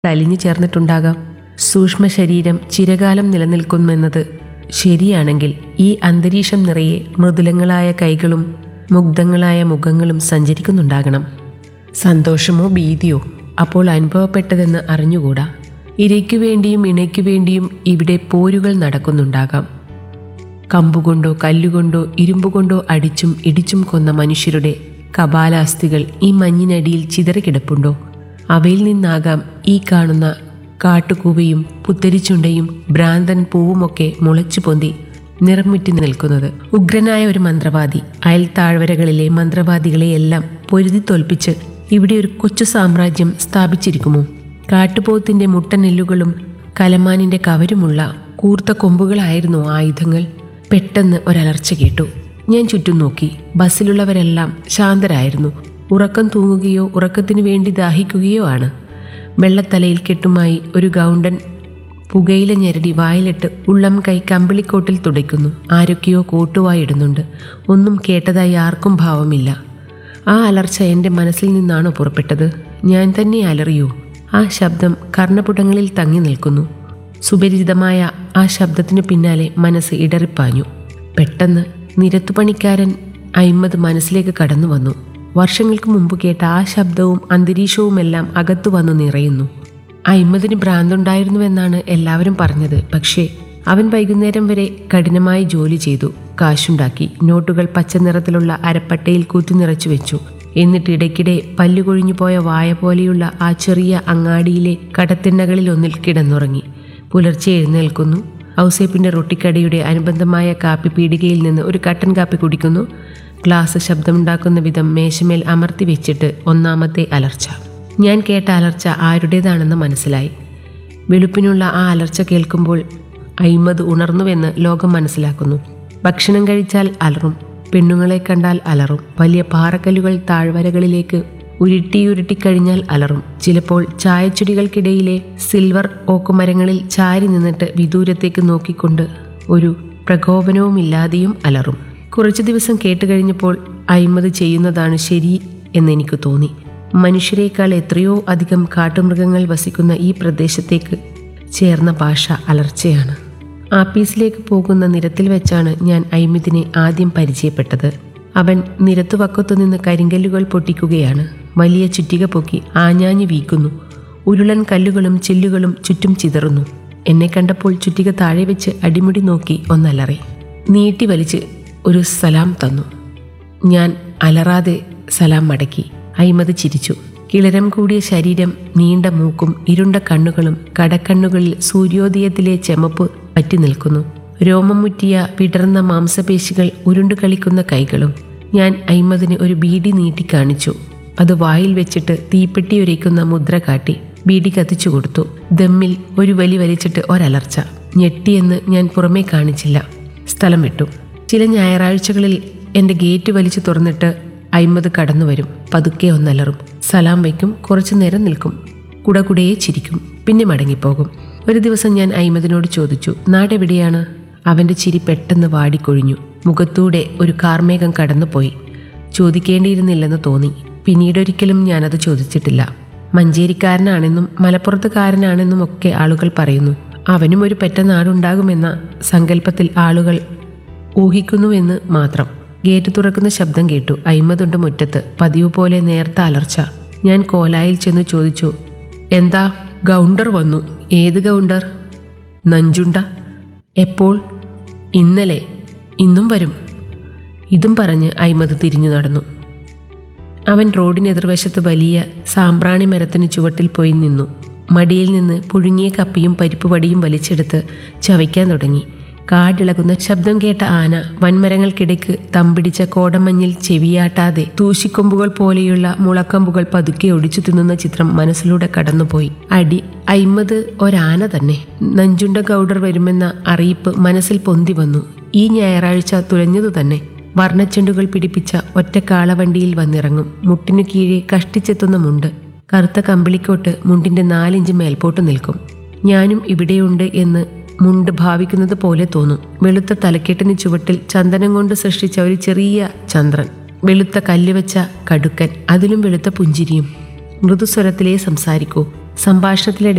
അലിഞ്ഞു ചേർന്നിട്ടുണ്ടാകാം സൂക്ഷ്മ ശരീരം ചിരകാലം നിലനിൽക്കുമെന്നത് ശരിയാണെങ്കിൽ ഈ അന്തരീക്ഷം നിറയെ മൃദുലങ്ങളായ കൈകളും മുഗ്ധങ്ങളായ മുഖങ്ങളും സഞ്ചരിക്കുന്നുണ്ടാകണം സന്തോഷമോ ഭീതിയോ അപ്പോൾ അനുഭവപ്പെട്ടതെന്ന് അറിഞ്ഞുകൂടാ ഇരയ്ക്കു വേണ്ടിയും ഇണയ്ക്കു വേണ്ടിയും ഇവിടെ പോരുകൾ നടക്കുന്നുണ്ടാകാം കമ്പുകൊണ്ടോ കല്ലുകൊണ്ടോ ഇരുമ്പുകൊണ്ടോ അടിച്ചും ഇടിച്ചും കൊന്ന മനുഷ്യരുടെ കപാലാസ്ഥികൾ ഈ മഞ്ഞിനടിയിൽ ചിതറിക്കിടപ്പുണ്ടോ അവയിൽ നിന്നാകാം ഈ കാണുന്ന കാട്ടുകൂവയും പുത്തരിച്ചുണ്ടയും ഭ്രാന്തൻ പൂവുമൊക്കെ മുളച്ചു പൊന്തി നിറമുറ്റി നിൽക്കുന്നത് ഉഗ്രനായ ഒരു മന്ത്രവാദി അയൽ താഴ്വരകളിലെ മന്ത്രവാദികളെയെല്ലാം പൊരുതി തോൽപ്പിച്ച് ഇവിടെ ഒരു കൊച്ചു സാമ്രാജ്യം സ്ഥാപിച്ചിരിക്കുമോ കാട്ടുപോത്തിന്റെ മുട്ടനെല്ലുകളും കലമാനിന്റെ കവരുമുള്ള കൂർത്ത കൊമ്പുകളായിരുന്നു ആയുധങ്ങൾ പെട്ടെന്ന് ഒരലർച്ച കേട്ടു ഞാൻ ചുറ്റും നോക്കി ബസ്സിലുള്ളവരെല്ലാം ശാന്തരായിരുന്നു ഉറക്കം തൂങ്ങുകയോ ഉറക്കത്തിനു വേണ്ടി ദാഹിക്കുകയോ ആണ് വെള്ളത്തലയിൽ കെട്ടുമായി ഒരു ഗൗണ്ടൻ പുകയില ഞെരടി വായിലിട്ട് ഉള്ളം കൈ കമ്പിളിക്കോട്ടിൽ തുടയ്ക്കുന്നു ആരൊക്കെയോ കോട്ടുവായി ഇടുന്നുണ്ട് ഒന്നും കേട്ടതായി ആർക്കും ഭാവമില്ല ആ അലർച്ച എൻ്റെ മനസ്സിൽ നിന്നാണോ പുറപ്പെട്ടത് ഞാൻ തന്നെ അലറിയോ ആ ശബ്ദം കർണപുടങ്ങളിൽ തങ്ങി നിൽക്കുന്നു സുപരിചിതമായ ആ ശബ്ദത്തിനു പിന്നാലെ മനസ്സ് ഇടറിപ്പാഞ്ഞു പെട്ടെന്ന് നിരത്തുപണിക്കാരൻ അയിമ്മദ് മനസ്സിലേക്ക് കടന്നു വന്നു വർഷങ്ങൾക്ക് മുമ്പ് കേട്ട ആ ശബ്ദവും അന്തരീക്ഷവുമെല്ലാം അകത്തു വന്നു നിറയുന്നു അയിമ്മദിന് ഭ്രാന്തുണ്ടായിരുന്നുവെന്നാണ് എല്ലാവരും പറഞ്ഞത് പക്ഷേ അവൻ വൈകുന്നേരം വരെ കഠിനമായി ജോലി ചെയ്തു കാശുണ്ടാക്കി നോട്ടുകൾ പച്ച നിറത്തിലുള്ള അരപ്പട്ടയിൽ കുത്തി നിറച്ചു വെച്ചു എന്നിട്ട് ഇടയ്ക്കിടെ പല്ലുകൊഴിഞ്ഞു പോയ വായ പോലെയുള്ള ആ ചെറിയ അങ്ങാടിയിലെ കടത്തിണ്ണകളിൽ ഒന്നിൽ കിടന്നുറങ്ങി പുലർച്ചെ എഴുന്നേൽക്കുന്നു ഔസേപ്പിന്റെ റൊട്ടിക്കടയുടെ അനുബന്ധമായ കാപ്പി പീടികയിൽ നിന്ന് ഒരു കട്ടൻ കാപ്പി കുടിക്കുന്നു ഗ്ലാസ് ശബ്ദമുണ്ടാക്കുന്ന വിധം മേശമേൽ അമർത്തി വെച്ചിട്ട് ഒന്നാമത്തെ അലർച്ച ഞാൻ കേട്ട അലർച്ച ആരുടേതാണെന്ന് മനസ്സിലായി വെളുപ്പിനുള്ള ആ അലർച്ച കേൾക്കുമ്പോൾ അയിമത് ഉണർന്നുവെന്ന് ലോകം മനസ്സിലാക്കുന്നു ഭക്ഷണം കഴിച്ചാൽ അലറും പെണ്ണുങ്ങളെ കണ്ടാൽ അലറും വലിയ പാറക്കല്ലുകൾ താഴ്വരകളിലേക്ക് ഉരുട്ടിയുരുട്ടി കഴിഞ്ഞാൽ അലറും ചിലപ്പോൾ ചായച്ചെടികൾക്കിടയിലെ സിൽവർ ഓക്കുമരങ്ങളിൽ ചാരി നിന്നിട്ട് വിദൂരത്തേക്ക് നോക്കിക്കൊണ്ട് ഒരു പ്രകോപനവുമില്ലാതെയും അലറും കുറച്ചു ദിവസം കേട്ട് കഴിഞ്ഞപ്പോൾ അയിമത് ചെയ്യുന്നതാണ് ശരി എന്നെനിക്ക് തോന്നി മനുഷ്യരെക്കാൾ എത്രയോ അധികം കാട്ടുമൃഗങ്ങൾ വസിക്കുന്ന ഈ പ്രദേശത്തേക്ക് ചേർന്ന ഭാഷ അലർച്ചയാണ് ആപ്പീസിലേക്ക് പോകുന്ന നിരത്തിൽ വെച്ചാണ് ഞാൻ ഐമിദിനെ ആദ്യം പരിചയപ്പെട്ടത് അവൻ നിരത്തുവക്കത്തു നിന്ന് കരിങ്കല്ലുകൾ പൊട്ടിക്കുകയാണ് വലിയ ചുറ്റിക പൊക്കി ആഞ്ഞാഞ്ഞു വീക്കുന്നു ഉരുളൻ കല്ലുകളും ചില്ലുകളും ചുറ്റും ചിതറുന്നു എന്നെ കണ്ടപ്പോൾ ചുറ്റിക താഴെ വെച്ച് അടിമുടി നോക്കി ഒന്നലറി നീട്ടി വലിച്ച് ഒരു സലാം തന്നു ഞാൻ അലറാതെ സലാം മടക്കി അയിമത് ചിരിച്ചു കിളരം കൂടിയ ശരീരം നീണ്ട മൂക്കും ഇരുണ്ട കണ്ണുകളും കടക്കണ്ണുകളിൽ സൂര്യോദയത്തിലെ ചെമപ്പ് പറ്റി നിൽക്കുന്നു രോമം മുറ്റിയ വിടർന്ന മാംസപേശികൾ ഉരുണ്ടു കളിക്കുന്ന കൈകളും ഞാൻ അയിമതിന് ഒരു ബീഡി നീട്ടി കാണിച്ചു അത് വായിൽ വെച്ചിട്ട് തീപ്പെട്ടി ഉരയ്ക്കുന്ന മുദ്ര കാട്ടി ബീഡി കത്തിച്ചു കൊടുത്തു ദമ്മിൽ ഒരു വലി വലിച്ചിട്ട് ഒരലർച്ച ഞെട്ടിയെന്ന് ഞാൻ പുറമേ കാണിച്ചില്ല സ്ഥലം വിട്ടു ചില ഞായറാഴ്ചകളിൽ എൻ്റെ ഗേറ്റ് വലിച്ചു തുറന്നിട്ട് അയിമത് കടന്നു വരും പതുക്കെ ഒന്നലറും സലാം വയ്ക്കും കുറച്ചു നേരം നിൽക്കും കുടകുടയെ ചിരിക്കും പിന്നെ മടങ്ങിപ്പോകും ഒരു ദിവസം ഞാൻ അയിമദിനോട് ചോദിച്ചു നാടെവിടെയാണ് അവൻ്റെ ചിരി പെട്ടെന്ന് വാടിക്കൊഴിഞ്ഞു മുഖത്തൂടെ ഒരു കാർമേഘം കടന്നുപോയി ചോദിക്കേണ്ടിയിരുന്നില്ലെന്ന് തോന്നി പിന്നീടൊരിക്കലും ഞാനത് ചോദിച്ചിട്ടില്ല മഞ്ചേരിക്കാരനാണെന്നും മലപ്പുറത്തുകാരനാണെന്നും ഒക്കെ ആളുകൾ പറയുന്നു അവനും ഒരു പെറ്റ നാടുണ്ടാകുമെന്ന സങ്കല്പത്തിൽ ആളുകൾ ഊഹിക്കുന്നുവെന്ന് മാത്രം ഗേറ്റ് തുറക്കുന്ന ശബ്ദം കേട്ടു അയിമതുണ്ട് മുറ്റത്ത് പതിവ് പോലെ നേർത്ത അലർച്ച ഞാൻ കോലായിൽ ചെന്ന് ചോദിച്ചു എന്താ ഗൗണ്ടർ വന്നു ഏത് ഗൗണ്ടർ നഞ്ചുണ്ട എപ്പോൾ ഇന്നലെ ഇന്നും വരും ഇതും പറഞ്ഞ് അയിമത് തിരിഞ്ഞു നടന്നു അവൻ റോഡിനെതിർവശത്ത് വലിയ സാമ്പ്രാണി മരത്തിന് ചുവട്ടിൽ പോയി നിന്നു മടിയിൽ നിന്ന് പുഴുങ്ങിയ കപ്പിയും പരിപ്പ് വടിയും വലിച്ചെടുത്ത് ചവയ്ക്കാൻ തുടങ്ങി കാടിളകുന്ന ശബ്ദം കേട്ട ആന വൻമരങ്ങൾക്കിടയ്ക്ക് തമ്പിടിച്ച കോടമഞ്ഞിൽ ചെവിയാട്ടാതെ തൂശിക്കൊമ്പുകൾ പോലെയുള്ള മുളക്കമ്പുകൾ പതുക്കെ ഒടിച്ചു തിന്നുന്ന ചിത്രം മനസ്സിലൂടെ കടന്നുപോയി അടി അയിമത് ഒരാന തന്നെ നഞ്ചുണ്ട ഗൗഡർ വരുമെന്ന അറിയിപ്പ് മനസ്സിൽ പൊന്തി വന്നു ഈ ഞായറാഴ്ച തുലഞ്ഞതു തന്നെ വർണ്ണച്ചെണ്ടുകൾ പിടിപ്പിച്ച ഒറ്റ കാളവണ്ടിയിൽ വന്നിറങ്ങും മുട്ടിനു കീഴെ കഷ്ടിച്ചെത്തുന്ന മുണ്ട് കറുത്ത കമ്പിളിക്കോട്ട് മുണ്ടിന്റെ നാലിഞ്ച് മേൽപോട്ട് നിൽക്കും ഞാനും ഇവിടെയുണ്ട് എന്ന് മുണ്ട് ഭാവിക്കുന്നത് പോലെ തോന്നും വെളുത്ത തലക്കെട്ടിന് ചുവട്ടിൽ ചന്ദനം കൊണ്ട് സൃഷ്ടിച്ച ഒരു ചെറിയ ചന്ദ്രൻ വെളുത്ത കല്ലുവെച്ച കടുക്കൻ അതിലും വെളുത്ത പുഞ്ചിരിയും മൃദുസ്വരത്തിലേ സംസാരിക്കൂ സംഭാഷണത്തിലെ